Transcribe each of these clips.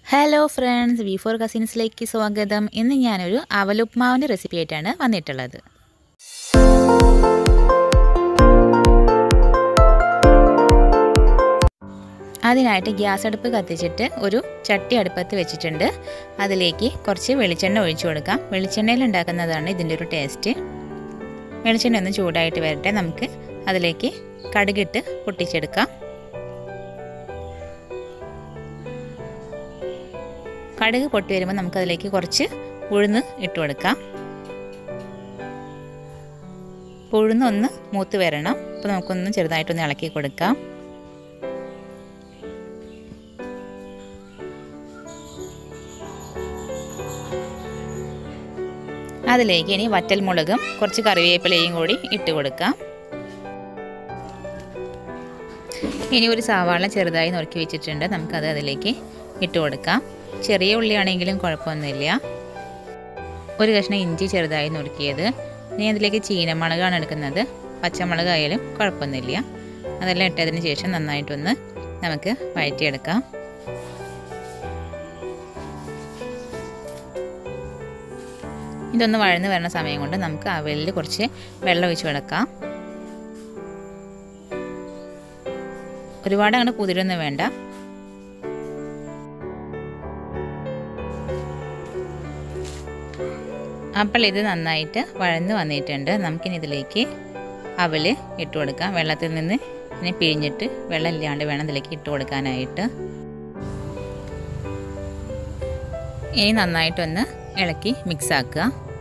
hello friends we four കസിൻസിലേക്ക് സ്വാഗതം ഇന്ന് ഞാനൊരു അവലുപ്മാവിൻ്റെ റെസിപ്പി ആയിട്ടാണ് വന്നിട്ടുള്ളത് അതിനായിട്ട് ഗ്യാസ് അടുപ്പ് കത്തിച്ചിട്ട് ഒരു ചട്ടി അടുപ്പത്ത് വെച്ചിട്ടുണ്ട് അതിലേക്ക് കുറച്ച് വെളിച്ചെണ്ണ ഒഴിച്ചു കൊടുക്കാം വെളിച്ചെണ്ണയിൽ ഉണ്ടാക്കുന്നതാണ് ഇതിൻ്റെ ഒരു ടേസ്റ്റ് വെളിച്ചെണ്ണ ഒന്ന് ചൂടായിട്ട് വരട്ടെ നമുക്ക് അതിലേക്ക് കടുകിട്ട് പൊട്ടിച്ചെടുക്കാം കടുക് പൊട്ടി വരുമ്പോൾ നമുക്കതിലേക്ക് കുറച്ച് ഉഴുന്ന് ഇട്ട് കൊടുക്കാം ഉഴുന്ന് ഒന്ന് മൂത്ത് വരണം അപ്പോൾ നമുക്കൊന്ന് ചെറുതായിട്ടൊന്ന് ഇളക്കി കൊടുക്കാം അതിലേക്ക് ഇനി വറ്റൽമുളകും കുറച്ച് കറിവേപ്പിലയും കൂടി ഇട്ട് കൊടുക്കാം ഇനി ഒരു സവാള ചെറുതായി നുറുക്കി വെച്ചിട്ടുണ്ട് നമുക്കത് അതിലേക്ക് ഇട്ട് കൊടുക്കാം ചെറിയ ഉള്ളിയാണെങ്കിലും കുഴപ്പമൊന്നുമില്ല ഒരു കഷ്ണം ഇഞ്ചി ചെറുതായി നുറുക്കിയത് ഇനി അതിലേക്ക് ചീനമുളകാണ് എടുക്കുന്നത് പച്ചമുളക് ആയാലും കുഴപ്പമൊന്നുമില്ല അതെല്ലാം ഇട്ടതിന് ശേഷം നന്നായിട്ടൊന്ന് നമുക്ക് വഴറ്റിയെടുക്കാം ഇതൊന്ന് വഴന്ന് വരുന്ന സമയം കൊണ്ട് നമുക്ക് അവലിൽ കുറച്ച് വെള്ളം ഒഴിച്ച് കിടക്കാം ഒരുപാട് അങ്ങനെ കുതിരൊന്നും വേണ്ട അപ്പോൾ ഇത് നന്നായിട്ട് വഴന്ന് വന്നിട്ടുണ്ട് നമുക്കിനി ഇതിലേക്ക് അവൽ ഇട്ട് കൊടുക്കാം വെള്ളത്തിൽ നിന്ന് ഇനി പിഴിഞ്ഞിട്ട് വെള്ളം ഇല്ലാണ്ട് വേണം ഇതിലേക്ക് ഇട്ട് കൊടുക്കാനായിട്ട് ഇനി നന്നായിട്ടൊന്ന് ഇളക്കി മിക്സ് ആക്കുക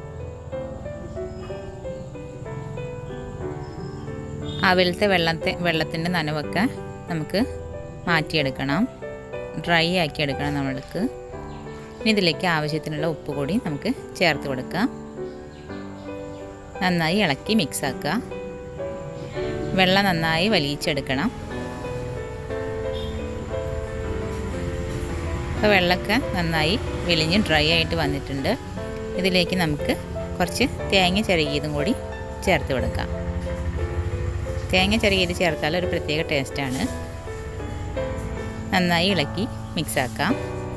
അവലത്തെ വെള്ളത്തെ വെള്ളത്തിൻ്റെ നനവൊക്കെ നമുക്ക് മാറ്റിയെടുക്കണം ഡ്രൈ ആക്കി എടുക്കണം നമ്മൾക്ക് ഇനി ഇതിലേക്ക് ആവശ്യത്തിനുള്ള ഉപ്പ് കൂടി നമുക്ക് ചേർത്ത് കൊടുക്കാം നന്നായി ഇളക്കി മിക്സ് ആക്കുക വെള്ളം നന്നായി വലിയിച്ചെടുക്കണം അപ്പോൾ വെള്ളമൊക്കെ നന്നായി വെളിഞ്ഞ് ഡ്രൈ ആയിട്ട് വന്നിട്ടുണ്ട് ഇതിലേക്ക് നമുക്ക് കുറച്ച് തേങ്ങ ചിരകിയതും കൂടി ചേർത്ത് കൊടുക്കാം തേങ്ങ ചിരകിയത് ചേർത്താൽ ഒരു പ്രത്യേക ടേസ്റ്റാണ് നന്നായി ഇളക്കി മിക്സ് ആക്കാം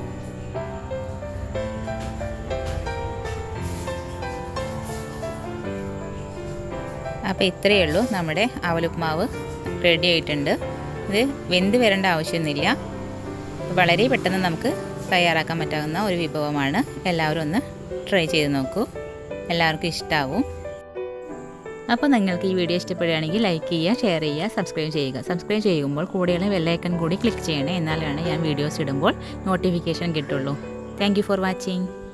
അപ്പോൾ ഇത്രയേ ഉള്ളൂ നമ്മുടെ അവലുപ്മാവ് റെഡി ആയിട്ടുണ്ട് ഇത് വെന്ത് വരേണ്ട ആവശ്യമൊന്നുമില്ല വളരെ പെട്ടെന്ന് നമുക്ക് തയ്യാറാക്കാൻ പറ്റാവുന്ന ഒരു വിഭവമാണ് എല്ലാവരും ഒന്ന് ട്രൈ ചെയ്ത് നോക്കൂ എല്ലാവർക്കും ഇഷ്ടമാവും അപ്പോൾ നിങ്ങൾക്ക് ഈ വീഡിയോ ഇഷ്ടപ്പെടുകയാണെങ്കിൽ ലൈക്ക് ചെയ്യുക ഷെയർ ചെയ്യുക സബ്സ്ക്രൈബ് ചെയ്യുക സബ്സ്ക്രൈബ് ചെയ്യുമ്പോൾ കൂടെയുള്ള ബെല്ലൈക്കൺ കൂടി ക്ലിക്ക് ചെയ്യണേ എന്നാലാണ് ഞാൻ വീഡിയോസ് ഇടുമ്പോൾ നോട്ടിഫിക്കേഷൻ കിട്ടുള്ളൂ താങ്ക് ഫോർ വാച്ചിങ്